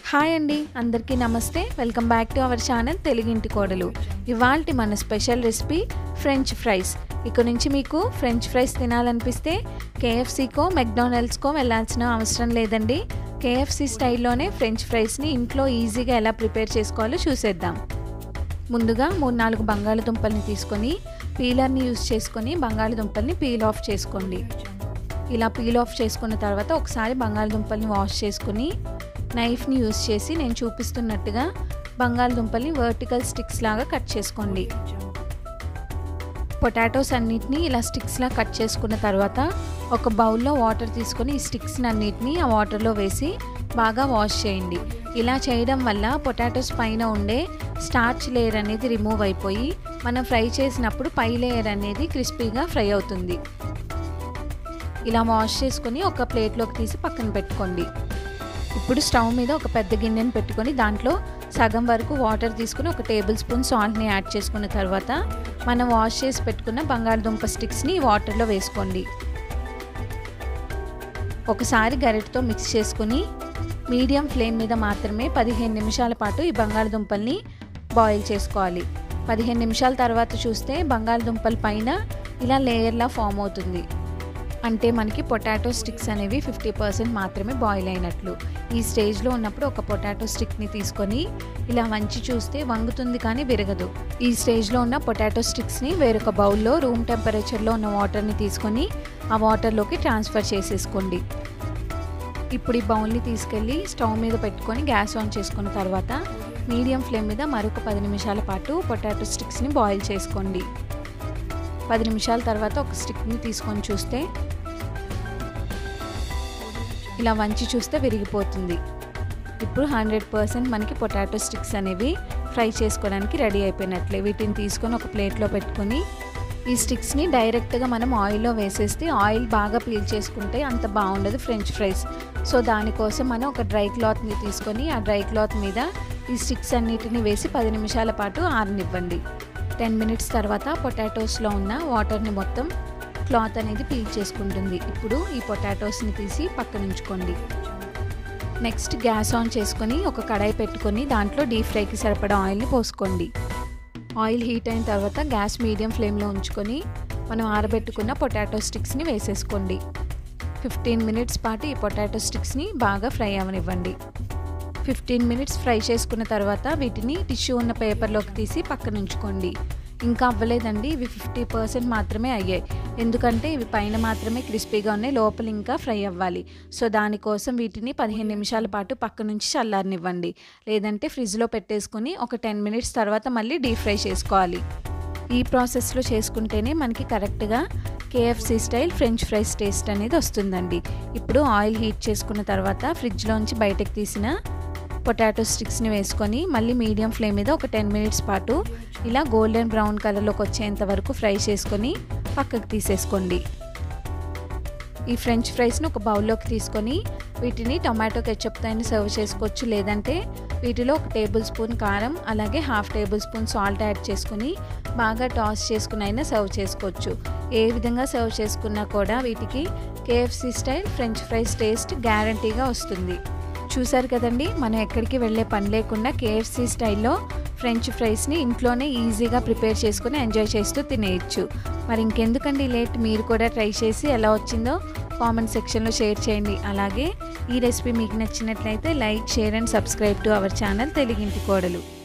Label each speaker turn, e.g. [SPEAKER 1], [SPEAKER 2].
[SPEAKER 1] hi అండి అందరికీ నమస్తే welcome back to our channel తెలుగింటి కోడలు ఇవాల్టి మన స్పెషల్ రెసిపీ ఫ్రెంచ్ ఫ్రైస్ ఇక నుంచి మీకు ఫ్రెంచ్ ఫ్రైస్ తినాలనిపిస్తే కేఎఫ్సీకో మెక్డానల్డ్స్కో వెళ్ళాల్సిన అవసరం లేదండి కేఎఫ్సీ స్టైల్లోనే ఫ్రెంచ్ ఫ్రైస్ని ఇంట్లో ఈజీగా ఎలా ప్రిపేర్ చేసుకోవాలో చూసేద్దాం ముందుగా మూడు నాలుగు బంగాళదుంపల్ని తీసుకొని పీలర్ని యూస్ చేసుకొని బంగాళదుంపల్ని పీల్ ఆఫ్ చేసుకోండి ఇలా పీల్ ఆఫ్ చేసుకున్న తర్వాత ఒకసారి బంగాళదుంపల్ని వాష్ చేసుకుని నైఫ్ని యూస్ చేసి నేను చూపిస్తున్నట్టుగా బంగాళదుంపల్ని వర్టికల్ స్టిక్స్ లాగా కట్ చేసుకోండి పొటాటోస్ అన్నిటిని ఇలా స్టిక్స్లా కట్ చేసుకున్న తర్వాత ఒక బౌల్లో వాటర్ తీసుకొని ఈ స్టిక్స్ని అన్నిటిని ఆ వాటర్లో వేసి బాగా వాష్ చేయండి ఇలా చేయడం వల్ల పొటాటోస్ పైన ఉండే స్టార్చ్ లేయర్ అనేది రిమూవ్ అయిపోయి మనం ఫ్రై చేసినప్పుడు పై లేయర్ అనేది క్రిస్పీగా ఫ్రై అవుతుంది ఇలా వాష్ చేసుకొని ఒక ప్లేట్లోకి తీసి పక్కన పెట్టుకోండి ఇప్పుడు స్టవ్ మీద ఒక పెద్ద గిన్నెని పెట్టుకొని దాంట్లో సగం వరకు వాటర్ తీసుకుని ఒక టేబుల్ స్పూన్ సాల్ట్ని యాడ్ చేసుకున్న తర్వాత మనం వాష్ చేసి పెట్టుకున్న బంగాళదుంప స్టిక్స్ని వాటర్లో వేసుకోండి ఒకసారి గరిటతో మిక్స్ చేసుకుని మీడియం ఫ్లేమ్ మీద మాత్రమే పదిహేను నిమిషాల పాటు ఈ బంగాళదుంపల్ని బాయిల్ చేసుకోవాలి పదిహేను నిమిషాల తర్వాత చూస్తే బంగాళదుంపల పైన ఇలా లేయర్లా ఫామ్ అవుతుంది అంటే మనకి పొటాటో స్టిక్స్ అనేవి ఫిఫ్టీ పర్సెంట్ మాత్రమే బాయిల్ అయినట్లు ఈ స్టేజ్లో ఉన్నప్పుడు ఒక పొటాటో స్టిక్ని తీసుకొని ఇలా వంచి చూస్తే వంగుతుంది కానీ విరగదు ఈ స్టేజ్లో ఉన్న పొటాటో స్టిక్స్ని వేరొక బౌల్లో రూమ్ టెంపరేచర్లో ఉన్న వాటర్ని తీసుకొని ఆ వాటర్లోకి ట్రాన్స్ఫర్ చేసేసుకోండి ఇప్పుడు ఈ బౌల్ని తీసుకెళ్ళి స్టవ్ మీద పెట్టుకొని గ్యాస్ ఆన్ చేసుకున్న తర్వాత మీడియం ఫ్లేమ్ మీద మరొక పది నిమిషాల పాటు పొటాటో స్టిక్స్ని బాయిల్ చేసుకోండి పది నిమిషాల తర్వాత ఒక స్టిక్ని తీసుకొని చూస్తే ఇలా వంచి చూస్తే విరిగిపోతుంది ఇప్పుడు హండ్రెడ్ పర్సెంట్ మనకి పొటాటో స్టిక్స్ అనేవి ఫ్రై చేసుకోవడానికి రెడీ అయిపోయినట్లే వీటిని తీసుకొని ఒక ప్లేట్లో పెట్టుకొని ఈ స్టిక్స్ని డైరెక్ట్గా మనం ఆయిల్లో వేసేస్తే ఆయిల్ బాగా పీల్ చేసుకుంటే అంత బాగుండదు ఫ్రెంచ్ ఫ్రైస్ సో దానికోసం మనం ఒక డ్రై క్లాత్ని తీసుకొని ఆ డ్రై క్లాత్ మీద ఈ స్టిక్స్ అన్నిటిని వేసి పది నిమిషాల పాటు ఆరనివ్వండి టెన్ మినిట్స్ తర్వాత పొటాటోస్లో ఉన్న వాటర్ని మొత్తం క్లాత్ అనేది పీల్ చేసుకుంటుంది ఇప్పుడు ఈ పొటాటోస్ని తీసి పక్కన ఉంచుకోండి నెక్స్ట్ గ్యాస్ ఆన్ చేసుకొని ఒక కడాయి పెట్టుకొని దాంట్లో డీప్ ఫ్రైకి సరిపడా ఆయిల్ని పోసుకోండి ఆయిల్ హీట్ అయిన తర్వాత గ్యాస్ మీడియం ఫ్లేమ్లో ఉంచుకొని మనం ఆరబెట్టుకున్న పొటాటో స్టిక్స్ని వేసేసుకోండి ఫిఫ్టీన్ మినిట్స్ పాటు ఈ పొటాటో స్టిక్స్ని బాగా ఫ్రై అవనివ్వండి ఫిఫ్టీన్ మినిట్స్ ఫ్రై చేసుకున్న తర్వాత వీటిని టిష్యూ ఉన్న పేపర్లోకి తీసి పక్కన ఉంచుకోండి ఇంకా అవ్వలేదండి ఇవి ఫిఫ్టీ పర్సెంట్ మాత్రమే అయ్యాయి ఎందుకంటే ఇవి పైన మాత్రమే క్రిస్పీగా ఉన్నాయి లోపల ఇంకా ఫ్రై అవ్వాలి సో దానికోసం వీటిని పదిహేను నిమిషాల పాటు పక్క నుంచి చల్లారనివ్వండి లేదంటే ఫ్రిడ్జ్లో పెట్టేసుకుని ఒక టెన్ మినిట్స్ తర్వాత మళ్ళీ డీప్ ఫ్రై చేసుకోవాలి ఈ ప్రాసెస్లో చేసుకుంటేనే మనకి కరెక్ట్గా KFC style french fries taste అనేది వస్తుందండి ఇప్పుడు ఆయిల్ హీట్ చేసుకున్న తర్వాత ఫ్రిడ్జ్లోంచి బయటకు తీసిన పొటాటో స్టిక్స్ని వేసుకొని మళ్ళీ మీడియం ఫ్లేమ్ మీద ఒక టెన్ మినిట్స్ పాటు ఇలా గోల్డెన్ బ్రౌన్ కలర్లోకి వచ్చేంత వరకు ఫ్రై చేసుకొని పక్కకు తీసేసుకోండి ఈ ఫ్రెంచ్ ఫ్రైస్ని ఒక బౌల్లోకి తీసుకొని వీటిని టొమాటో కెచప్తో అయినా సర్వ్ చేసుకోవచ్చు లేదంటే వీటిలో ఒక టేబుల్ స్పూన్ కారం అలాగే half tablespoon salt add చేసుకుని బాగా టాస్ చేసుకుని అయినా సర్వ్ చేసుకోవచ్చు ఏ విధంగా సర్వ్ చేసుకున్నా కూడా వీటికి KFC style french fries taste గ్యారంటీగా వస్తుంది చూసారు కదండి మనం ఎక్కడికి వెళ్ళే పని లేకుండా కేఎఫ్సీ స్టైల్లో ఫ్రెంచ్ ఫ్రైస్ని ఇంట్లోనే ఈజీగా ప్రిపేర్ చేసుకుని ఎంజాయ్ చేస్తూ తినేయచ్చు మరి ఇంకెందుకండి లేట్ మీరు కూడా ట్రై చేసి ఎలా వచ్చిందో కామెంట్ సెక్షన్లో షేర్ చేయండి అలాగే ఈ రెసిపీ మీకు నచ్చినట్లయితే like share and subscribe to our channel తెలుగింటి కోడలు